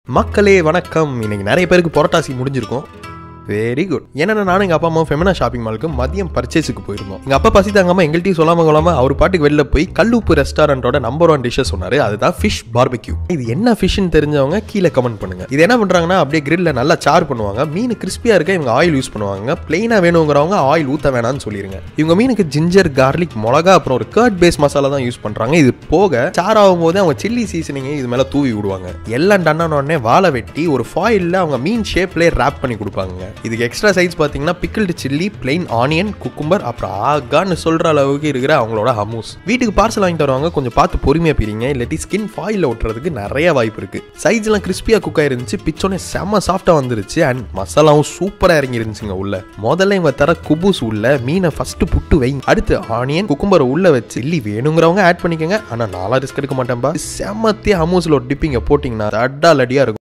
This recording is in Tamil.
மக்களே வணக்கம் இன்னைக்கு நிறைய பேருக்கு புரட்டாசி முடிஞ்சிருக்கும் வெரி குட் ஏன்னா நானும் எங்கள் அப்பா அம்மா ஃபெமினா ஷாப்பிங் மாலுக்கு மதியம் பர்ச்சேஸுக்கு போயிருந்தோம் எங்கள் அப்பா பசி தாங்காம எங்கள்கிட்டயும் சொல்லாம கொள்ளாம அவர் பாட்டுக்கு வெளில போய் கல்லுப்பு ரெஸ்டாரண்ட்டோட நம்பர் ஒன் டிஷ்ஷஸ் சொன்னாரு அதுதான் ஃபிஷ் பார்பிக்யூ இது என்ன ஃபிஷ்னு தெரிஞ்சவங்க கீழே கமெண்ட் பண்ணுங்க இது என்ன பண்றாங்கன்னா அப்படியே கிரில்ல நல்லா சார் பண்ணுவாங்க மீன் கிறிஸ்பியா இருக்க இவங்க ஆயில் யூஸ் பண்ணுவாங்க பிளெயினா வேணுங்கிறவங்க ஆயில் ஊத்த வேணாம்னு சொல்லிருங்க இவங்க மீனுக்கு ஜிஞ்சர் கார்லிக் மிளகா அப்புறம் ஒரு கர்ட் பேஸ் மசாலா தான் யூஸ் பண்றாங்க இது போக சார் ஆகும் போது அவங்க சில்லி சீசனிங் இது மேல தூவி விடுவாங்க எல்லாம் டன்னான உடனே வாழை வெட்டி ஒரு ஃபாயில்ல அவங்க மீன் ஷேப்லேயே ரேப் பண்ணி கொடுப்பாங்க இதுக்கு எக்ஸ்ட்ரா சைஸ் பார்த்தீங்கன்னா pickled chilli plain onion cucumber அப்புறம் ஆகான்னு சொல்ற அளவுக்கு இருக்கிற அவங்களோட ஹமூஸ் வீட்டுக்கு பார்சல் வாங்கிட்டு வருவாங்க கொஞ்சம் பார்த்து பொறுமையா பிரிங்க இல்லாட்டி ஸ்கின் ஃபாயிலில் ஒட்டுறதுக்கு நிறைய வாய்ப்பு இருக்கு சைஸ் எல்லாம் கிறிஸ்பியா குக் ஆயிருந்துச்சு பிச்சோனே செம்ம சாஃப்டா வந்துருச்சு அண்ட் மசாலாவும் சூப்பரா இறங்கி இருந்துச்சுங்க உள்ள முதல்ல இவங்க தர குபூஸ் உள்ள மீனை ஃபர்ஸ்ட் புட்டு வைங்க அடுத்து ஆனியன் குக்கும்பரை உள்ள வச்சு சில்லி வேணுங்கிறவங்க ஆட் பண்ணிக்கோங்க ஆனா நாளா ரிஸ்க் எடுக்க மாட்டேன்பா செம்மத்திய ஹமூஸ்ல ஒரு டிப்பிங்க போட்டிங்கன்னா அடா லடியா இருக்கும்